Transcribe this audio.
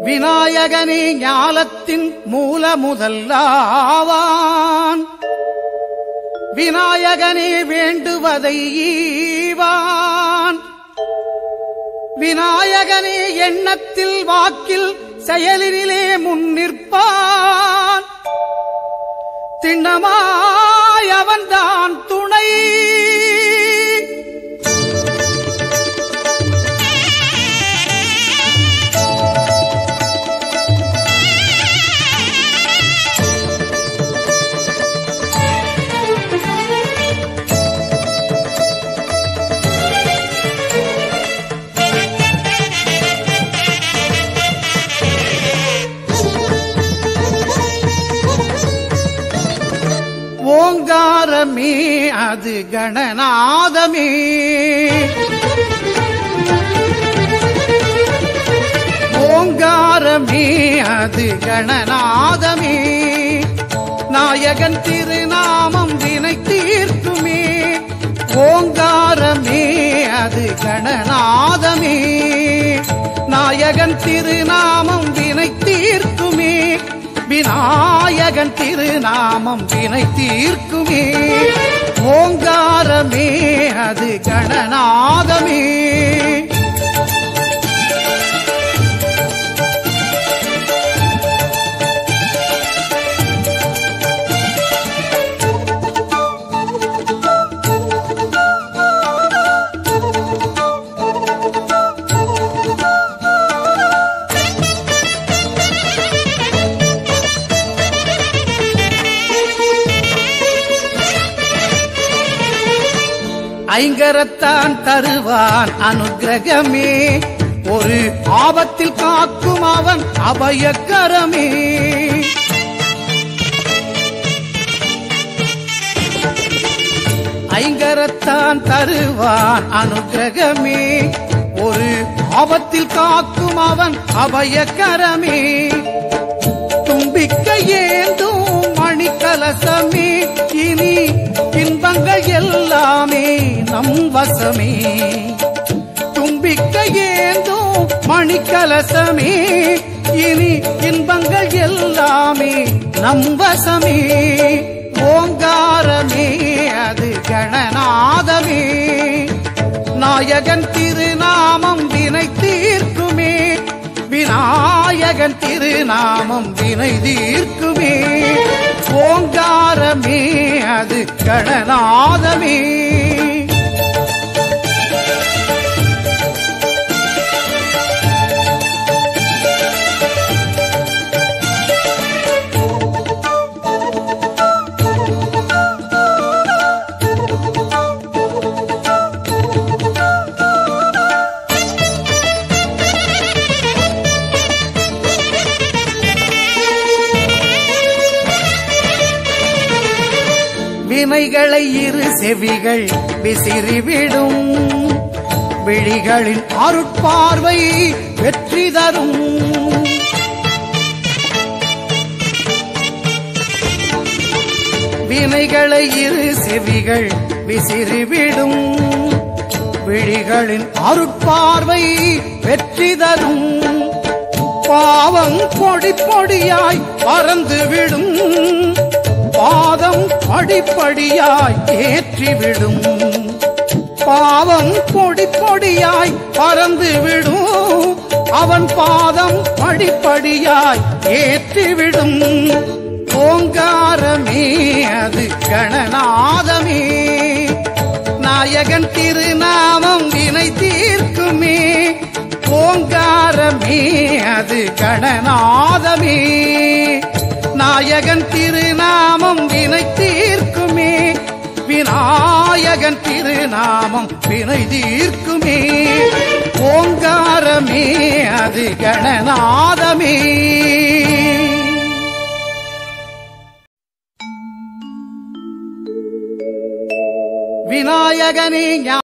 விநாயகனே ஞாலத்தின் மூல முதல்லாவான் விநாயகனே வேண்டுவதை ஈவான் விநாயகனே எண்ணத்தில் வாக்கில் செயலினிலே முன்னிற்பான் திண்ணமாய் அவன்தான் துணை ஓங்காரமே அது கணநாதமே ஓங்காரமே அது கணநாதமே நாயகன் திருநாமம் வினை தீர்க்குமே ஓங்காரமே அது கணநாதமே நாயகன் திருநாமம் வினை தீர்க்குமே விநாயகன் திருநாமம் வினை தீர்க்குமே ஓங்காரமே அது கணநாதமே ஐங்கரத்தான் தருவான் அனுக்கிரகமே ஒரு ஆபத்தில் காக்கும் அவன் அபயக்கரமே ஐங்கரத்தான் தருவான் அனுக்கிரகமே ஒரு ஆபத்தில் காக்கும் அவன் அபயக்கரமே தும்பிக்க ஏந்தும் மணிக்கலசமே இனி இன்பங்கள் எல்லாமே நம் வசமே தும்பிக்க ஏந்தும் மணிக்கலசமே இனி இன்பங்கள் எல்லாமே நம் வசமே ஓங்காரமே அது கணநாதமே நாயகன் திருநாமம் வினை தீர்க்குமே விநாயகன் திருநாமம் வினை தீர்க்குமே ஓங்காரமே அது கணநாதமே வினைகளை இரு செவிகள் விசிறிவிடும் விழிகளின் அருட்பார்வை வெற்றி தரும் வினைகளை இரு செவிகள் விசிறிவிடும் விழிகளின் அருட்பார்வை வெற்றி தரும் பாவம் பொடி பொடியாய் பறந்துவிடும் பாதம் படிப்படியாய் ஏற்றிவிடும் பாவம் பொடி பொடியாய் பறந்துவிடும் அவன் பாதம் படிப்படியாய் ஏற்றிவிடும் ஓங்காரமே அது கணநாதமே நாயகன் திருநாமம் வினை தீர்க்குமே ஓங்காரமே அது கணநாதமே நாயகன் திருநாமம் வினை தீர்க்குமே விநாயகன் திருநாமம் வினை தீர்க்குமே ஓங்காரமே அது கணநாதமே விநாயகனே ஞா-